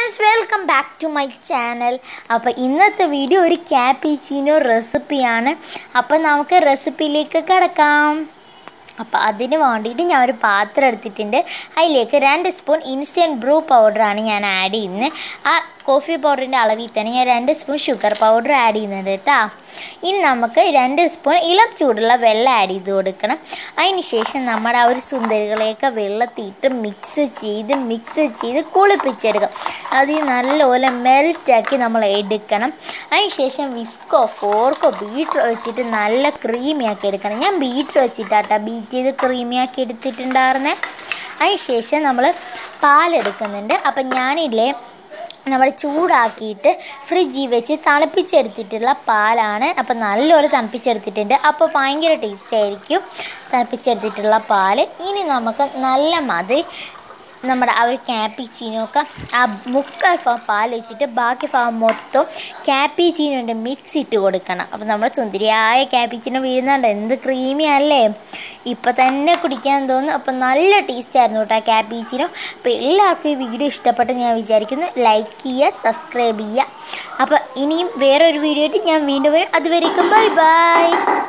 friends welcome back to my channel അപ്പോൾ ഇന്നത്തെ video ഒരു ക്യാപ്പിച്ചീനോ റെസിപ്പിയാണ് അപ്പോൾ നമുക്ക് റെസിപ്പിയിലേക്ക് കിടക്കാം അപ്പോൾ അതിന് വേണ്ടിയിട്ട് ഞാൻ ഒരു പാത്രം എടുത്തിട്ടുണ്ട് അതിലേക്ക് രണ്ട് സ്പൂൺ ഇൻസ്റ്റൻറ്റ് ബ്രൂ പൗഡറാണ് ഞാൻ ആഡ് ചെയ്യുന്നത് ആ കോഫി പൗഡറിൻ്റെ അളവിൽ തന്നെ ഞാൻ രണ്ട് സ്പൂൺ ഷുഗർ പൗഡർ ആഡ് ചെയ്യുന്നുണ്ട് കേട്ടോ ഇനി നമുക്ക് രണ്ട് സ്പൂൺ ഇളം ചൂടുള്ള വെള്ളം ആഡ് ചെയ്ത് കൊടുക്കണം അതിന് ശേഷം നമ്മുടെ ആ ഒരു സുന്ദരികളെയൊക്കെ വെള്ളത്തിയിട്ട് മിക്സ് ചെയ്ത് മിക്സ് ചെയ്ത് കുളിപ്പിച്ചെടുക്കാം അത് നല്ലപോലെ മെൽറ്റാക്കി നമ്മൾ എടുക്കണം അതിന് ശേഷം വിസ്കോ ഫോർക്കോ ബീറ്റർ വെച്ചിട്ട് നല്ല ക്രീമി ആക്കി എടുക്കണം ഞാൻ ബീറ്റർ വെച്ചിട്ടാട്ടോ ബീറ്റ് ചെയ്ത് ക്രീമി ആക്കി എടുത്തിട്ടുണ്ടായിരുന്നേ അതിന് ശേഷം നമ്മൾ പാലെടുക്കുന്നുണ്ട് അപ്പം ഞാനില്ലേ നമ്മൾ ചൂടാക്കിയിട്ട് ഫ്രിഡ്ജിൽ വെച്ച് തണുപ്പിച്ചെടുത്തിട്ടുള്ള പാലാണ് അപ്പോൾ നല്ലൊരു തണുപ്പിച്ചെടുത്തിട്ടുണ്ട് അപ്പോൾ ഭയങ്കര ടേസ്റ്റ് ആയിരിക്കും തണുപ്പിച്ചെടുത്തിട്ടുള്ള പാൽ ഇനി നമുക്ക് നല്ല മതി നമ്മുടെ ആ ഒരു ക്യാപ്പിച്ചീനൊക്കെ ആ മുക്കാൽ ഭാഗം പാൽ വെച്ചിട്ട് ബാക്കി ഭാഗം മൊത്തം ക്യാപ്പിച്ചീനോൻ്റെ മിക്സ് ഇട്ട് കൊടുക്കണം അപ്പോൾ നമ്മുടെ സുന്ദരിയായ ക്യാപ്പിച്ചീനോ വീഴുന്നുണ്ട് എന്ത് ക്രീമി അല്ലേ ഇപ്പം തന്നെ കുടിക്കാൻ തോന്നുന്നു അപ്പോൾ നല്ല ടേസ്റ്റ് ആയിരുന്നു കേട്ടോ ക്യാപ്പിച്ചീനോ അപ്പോൾ എല്ലാവർക്കും ഈ വീഡിയോ ഇഷ്ടപ്പെട്ടെന്ന് ഞാൻ വിചാരിക്കുന്നു ലൈക്ക് ചെയ്യുക സബ്സ്ക്രൈബ് ചെയ്യുക അപ്പോൾ ഇനിയും വേറൊരു വീഡിയോ ആയിട്ട് ഞാൻ വീണ്ടും വരും അതുവരേക്കും ബൈ ബൈ